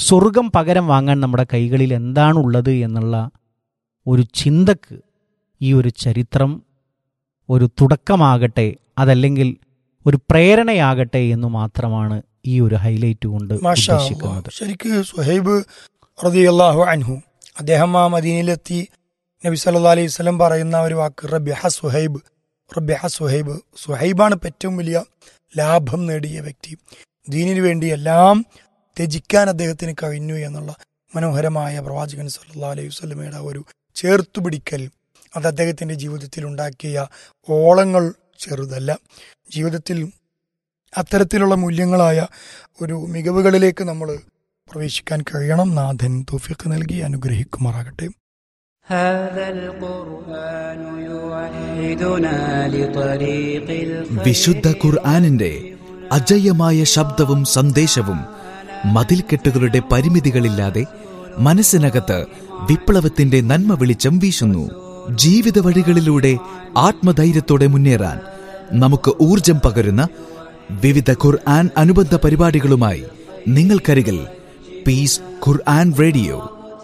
സ്വർഗം പകരം വാങ്ങാൻ നമ്മുടെ കൈകളിൽ എന്താണുള്ളത് എന്നുള്ള ഒരു ചിന്തക്ക് ഈ ഒരു ചരിത്രം ഒരു തുടക്കമാകട്ടെ അതല്ലെങ്കിൽ ഒരു പ്രേരണയാകട്ടെ എന്ന് മാത്രമാണ് ഈ ഒരു ഹൈലൈറ്റ് കൊണ്ട് മാഷാ അല്ലാ. ഉദ്ദേശിക്കുന്നത് ശരിക്ക് സുഹൈബ് റളിയല്ലാഹു അൻഹു അദ്ദേഹം ആ മദീനയിലെത്തി നബി സല്ലല്ലാഹു അലൈഹി വസല്ലം പറയുന്ന ഒരു വാക്ക് റബ്യഹ സുഹൈബ് റബ്യഹ സുഹൈബ് സുഹൈബാണ് ഇപ്പം ഏറ്റവും വലിയ ലാഭം നേടിയ വ്യക്തി ദീനിനു വേണ്ടി എല്ലാം ത്യജിക്കാൻ അദ്ദേഹത്തിന് കഴിഞ്ഞു എന്നുള്ള മനോഹരമായ പ്രവാചകൻ സല്ലല്ലാഹു അലൈഹി വസല്ലമയുടെ ആ ഒരു ചേർത്തുപിടിക്കൽ അത് അദ്ദേഹത്തിന്റെ ജീവിതത്തിൽ ഉണ്ടാക്കിയ ഓളങ്ങൾ ചെറുതല്ല ജീവിതത്തിൽ അത്തരത്തിലുള്ള മൂല്യങ്ങളായ ഒരു മികവുകളിലേക്ക് നമ്മൾ പ്രവേശിക്കാൻ കഴിയണം നാഥൻ തോഫിക്ക് നൽകി അനുഗ്രഹിക്കുമാറാകട്ടെ هذا القرآن يوحدنا لطريق الخير വിശുദ്ധ ഖുർആാനിന്റെ അജയ്യമായ ശബ്ദവും സന്ദേശവും മതിൽക്കെട്ടുകളുടെ പരിമിതികളില്ലാതെ മനസ്സിനകത്ത് വിപ്ലവത്തിന്റെ നന്മ വെളിച്ചം വീശുന്നു ജീവിത വഴികളിലൂടെ ആത്മധൈര്യത്തോടെ മുന്നേറാൻ നമുക്ക് ഊർജം പകരുന്ന വിവിധ ഖുർആൻ അനുബന്ധ പരിപാടികളുമായി നിങ്ങൾക്കരികിൽ പീസ് ഖുർആൻ റേഡിയോ